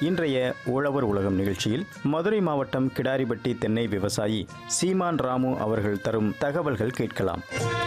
இன்றைய உழவர் உலகம் நிகழ்ச்சியில் மதுரை மாவட்டம் கிடாரிப்பட்டி தென்னை விவசாயி சீமான் ராமு அவர்கள் தரும் தகவல்கள் கேட்கலாம்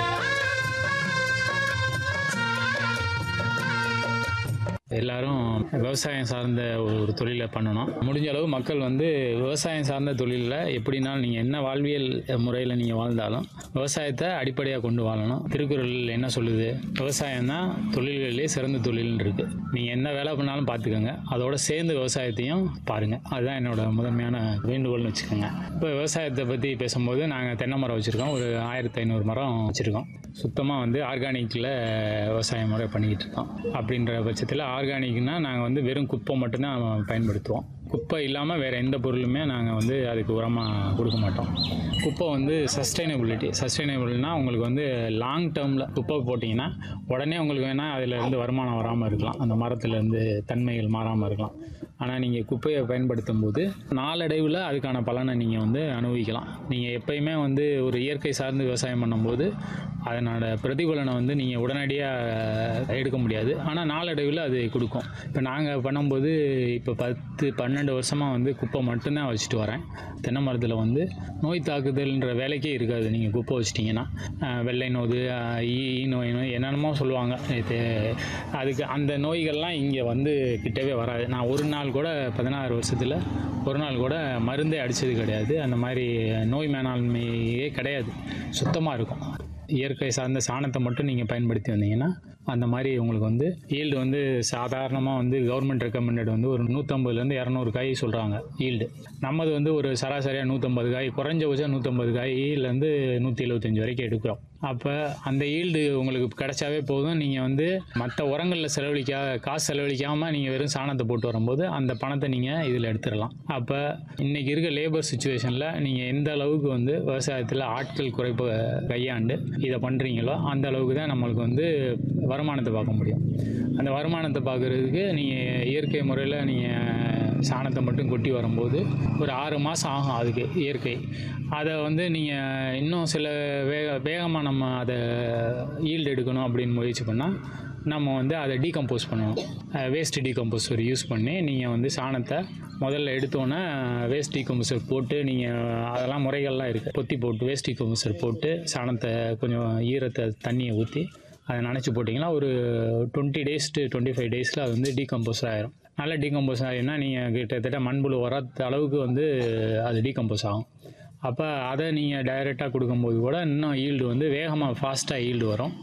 எல்லாரும் விவசாயம் சார்ந்த ஒரு தொழிலை பண்ணணும் முடிஞ்ச அளவு மக்கள் வந்து விவசாயம் சார்ந்த தொழிலில் எப்படினாலும் நீங்கள் என்ன வாழ்வியல் முறையில் நீங்கள் வாழ்ந்தாலும் விவசாயத்தை அடிப்படையாக கொண்டு வாழணும் திருக்குறள் என்ன சொல்லுது விவசாயம் தான் தொழில்களிலே சிறந்த தொழில்னு இருக்குது நீங்கள் என்ன வேலை பண்ணாலும் பார்த்துக்கோங்க அதோட சேர்ந்து விவசாயத்தையும் பாருங்கள் அதுதான் என்னோட முதன்மையான வேண்டுகோள்னு வச்சுக்கோங்க இப்போ விவசாயத்தை பற்றி பேசும்போது நாங்கள் தென்னை மரம் வச்சுருக்கோம் ஒரு ஆயிரத்தி ஐநூறு மரம் வச்சுருக்கோம் சுத்தமாக வந்து ஆர்கானிக்கில் விவசாய முறை பண்ணிக்கிட்டு இருக்கோம் அப்படின்ற பட்சத்தில் ஆர்கானிக்னா நாங்கள் வந்து வெறும் குப்பை மட்டும்தான் பயன்படுத்துவோம் குப்பை இல்லாமல் வேறு எந்த பொருளுமே நாங்கள் வந்து அதுக்கு உரமாக கொடுக்க மாட்டோம் குப்பை வந்து சஸ்டைனபிலிட்டி சஸ்டைனபிள்னா உங்களுக்கு வந்து லாங் டேர்மில் குப்பை போட்டிங்கன்னா உடனே உங்களுக்கு வேணால் அதில் இருந்து வருமானம் வராமல் இருக்கலாம் அந்த மரத்துலேருந்து தன்மைகள் மாறாமல் இருக்கலாம் ஆனால் நீங்கள் குப்பையை பயன்படுத்தும் போது நாளடைவில் அதுக்கான பலனை நீங்கள் வந்து அனுபவிக்கலாம் நீங்கள் எப்பயுமே வந்து ஒரு இயற்கை சார்ந்து விவசாயம் பண்ணும்போது அதனோட பிரதிபலனை வந்து நீங்கள் உடனடியாக எடுக்க முடியாது ஆனால் நாளடைவில் அது கொடுக்கும் இப்போ நாங்கள் பண்ணும்போது இப்போ பத்து பன்னெண்டு வருஷமாக வந்து குப்பை மட்டும்தான் வச்சுட்டு வரேன் தென்னை மரத்தில் வந்து நோய் தாக்குதல்ன்ற வேலைக்கே இருக்காது நீங்கள் குப்பை வச்சிட்டிங்கன்னா அஹ் வெள்ளை நோது அஹ் ஈ ஈ நோய் நோய் என்னென்னமோ சொல்லுவாங்க இது அதுக்கு அந்த நோய்கள்லாம் இங்கே வந்து கிட்டவே வராது நான் ஒரு நாள் கூட பதினாறு வருஷத்தில் ஒரு நாள் கூட மருந்தே அடித்தது கிடையாது அந்த மாதிரி நோய் மேலாண்மையே கிடையாது சுத்தமாக இருக்கும் இயற்கை சார்ந்த சாணத்தை மட்டும் நீங்கள் பயன்படுத்தி வந்தீங்கன்னா அந்த மாதிரி உங்களுக்கு வந்து ஈல்டு வந்து சாதாரணமாக வந்து கவர்மெண்ட் ரெக்கமெண்டட் வந்து ஒரு நூற்றம்பதுலேருந்து இரநூறு காய் சொல்கிறாங்க ஈல்டு நம்மது வந்து ஒரு சராசரியாக நூற்றம்பது காய் குறைஞ்சபட்சம் நூற்றம்பது காயிலேருந்து நூற்றி எழுபத்தஞ்சு வரைக்கும் எடுக்கிறோம் அப்போ அந்த ஈல்டு உங்களுக்கு கிடைச்சாவே போதும் நீங்கள் வந்து மற்ற உரங்களில் செலவழிக்கா காசு செலவழிக்காமல் நீங்கள் வெறும் சாணத்தை போட்டு வரும்போது அந்த பணத்தை நீங்கள் இதில் எடுத்துடலாம் அப்போ இன்றைக்கி இருக்க லேபர் சுச்சுவேஷனில் நீங்கள் எந்த அளவுக்கு வந்து விவசாயத்தில் ஆட்கள் குறைப்பை கையாண்டு இதை பண்ணுறீங்களோ அந்த அளவுக்கு தான் நம்மளுக்கு வந்து வருமானத்தை பார்க்க முடியும் அந்த வருமானத்தை பார்க்குறதுக்கு நீங்கள் இயற்கை முறையில் நீங்கள் சாணத்தை மட்டும் கொட்டி வரும்போது ஒரு ஆறு மாதம் ஆகும் அதுக்கு இயற்கை அதை வந்து நீங்கள் இன்னும் சில வேக வேகமாக நம்ம அதை ஈல்டு எடுக்கணும் அப்படின்னு முயற்சி பண்ணால் நம்ம வந்து அதை டீகம்போஸ் பண்ணணும் வேஸ்ட் டீகம்போசர் யூஸ் பண்ணி நீங்கள் வந்து சாணத்தை முதல்ல எடுத்தோன்னே வேஸ்ட் டீகம்போசர் போட்டு நீங்கள் அதெல்லாம் முறைகள்லாம் இருக்குது பொத்தி போட்டு வேஸ்ட் டீகம்போசர் போட்டு சாணத்தை கொஞ்சம் ஈரத்தை தண்ணியை ஊற்றி அதை நினச்சி போட்டிங்கன்னா ஒரு twenty days to twenty five டேஸில் அது வந்து டீகம்போஸ் ஆயிரும் நல்லா டீகம்போஸ் ஆகிருந்தால் நீங்கள் கிட்டத்தட்ட மண்புழு வராத அளவுக்கு வந்து அது டீகம்போஸ் ஆகும் அப்போ அதை நீங்கள் டைரெக்டாக கொடுக்கும்போது கூட இன்னும் ஈல்டு வந்து வேகமாக ஃபாஸ்ட்டாக ஈல்டு வரும்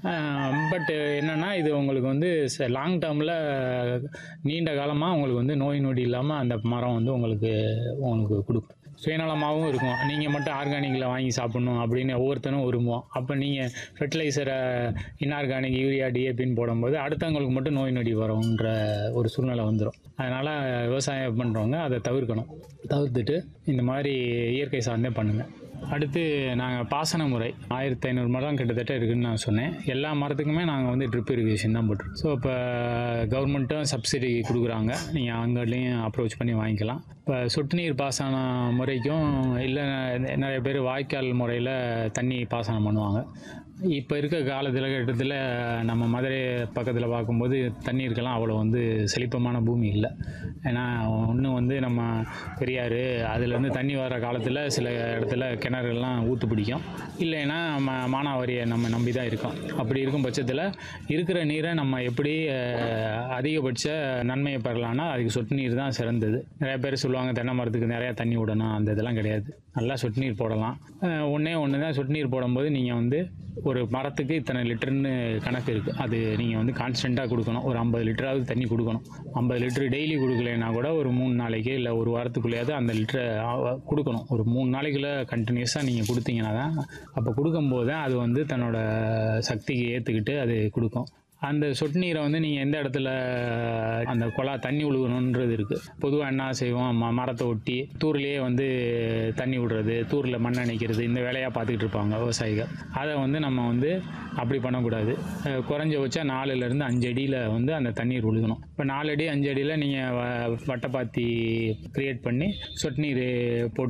பட் என்னென்னா இது உங்களுக்கு வந்து லாங் டேர்மில் நீண்ட காலமாக உங்களுக்கு வந்து நோய் நொடி இல்லாமல் அந்த மரம் வந்து உங்களுக்கு உங்களுக்கு கொடுக்கும் சுயநலமாகவும் இருக்கும் நீங்கள் மட்டும் ஆர்கானிக்கில் வாங்கி சாப்பிட்ணும் அப்படின்னு ஒவ்வொருத்தனும் விரும்புவோம் அப்போ நீங்கள் ஃபெர்டிலைசரை இன்ஆர்கானிக் யூரியா டிஏபின்னு போடும்போது அடுத்தவங்களுக்கு மட்டும் நோய் நொடி வரும்ன்ற ஒரு சூழ்நிலை வந்துடும் அதனால் விவசாயம் பண்ணுறவங்க அதை தவிர்க்கணும் தவிர்த்துட்டு இந்த மாதிரி இயற்கை சார்ந்தே பண்ணுங்கள் அடுத்து நாங்கள் பாசன முறை ஆயிரத்தி ஐநூறு மரம் கிட்டத்தட்ட இருக்குதுன்னு நான் சொன்னேன் எல்லா மரத்துக்குமே நாங்கள் வந்து ட்ரிப் இரிகேஷன் தான் போட்டிருக்கோம் ஸோ இப்போ கவர்மெண்ட்டும் சப்சிடி கொடுக்குறாங்க நீங்கள் அங்கேயும் அப்ரோச் பண்ணி வாங்கிக்கலாம் இப்போ சொட்டு நீர் பாசன முறைக்கும் இல்லை நிறைய பேர் வாய்க்கால் முறையில் தண்ணி பாசனம் பண்ணுவாங்க இப்போ இருக்க காலத்தில் நம்ம மதுரை பக்கத்தில் பார்க்கும்போது தண்ணீருக்கெல்லாம் அவ்வளோ வந்து செழிப்பமான பூமி இல்லை ஏன்னா ஒன்று வந்து நம்ம பெரியாறு அதுலேருந்து தண்ணி வர காலத்தில் சில இடத்துல கிணறுகள்லாம் ஊற்று பிடிக்கும் இல்லைன்னா ம மானாவாரியை நம்ம நம்பி தான் இருக்கோம் அப்படி இருக்கும் பட்சத்தில் இருக்கிற நீரை நம்ம எப்படி அஹ், அதிகபட்ச நன்மையை பெறலாம்னா அதுக்கு சொட்டு நீர் தான் சிறந்தது நிறைய பேர் சொல்லுவாங்க தென்னை மரத்துக்கு நிறையா தண்ணி விடணும் அந்த இதெல்லாம் கிடையாது நல்லா சொட்டு நீர் போடலாம் அஹ், ஒண்ணே ஒன்று தான் சொட்டு நீர் போடும்போது நீங்கள் வந்து ஒரு மரத்துக்கு இத்தனை லிட்டர்னு கணக்கு இருக்குது அது நீங்கள் வந்து கான்ஸ்டண்ட்டாக கொடுக்கணும் ஒரு ஐம்பது லிட்டராவது தண்ணி கொடுக்கணும் ஐம்பது லிட்டர் டெய்லி கொடுக்கலைன்னா கூட ஒரு மூணு நாளைக்கு இல்லை ஒரு வாரத்துக்குள்ளேயாவது அந்த லிட்டரை கொடுக்கணும் ஒரு மூணு நாளைக்குள்ளே கண்டினியூஸாக நீங்கள் கொடுத்தீங்கன்னா தான் அப்போ கொடுக்கும்போது தான் அது வந்து தன்னோட சக்திக்கு ஏற்றுக்கிட்டு அது கொடுக்கும் அந்த சொட்டு நீரை வந்து நீங்கள் எந்த இடத்துல அந்த குழா தண்ணி விழுகணுன்றது இருக்குது பொதுவாக என்ன செய்வோம் ம மரத்தை ஒட்டி தூர்லேயே வந்து தண்ணி விடுறது தூரில் மண் அணைக்கிறது இந்த வேலையாக பார்த்துக்கிட்டு இருப்பாங்க விவசாயிகள் அதை வந்து நம்ம வந்து அப்படி பண்ணக்கூடாது அஹ் குறைஞ்சபட்சம் நாலுலேருந்து அஞ்சு அடியில் வந்து அந்த தண்ணீர் விழுகணும் இப்போ நாலு அடி அஞ்சு அடியில் நீங்கள் வட்டப்பாத்தி க்ரியேட் பண்ணி சொட்டு நீர் போட்டு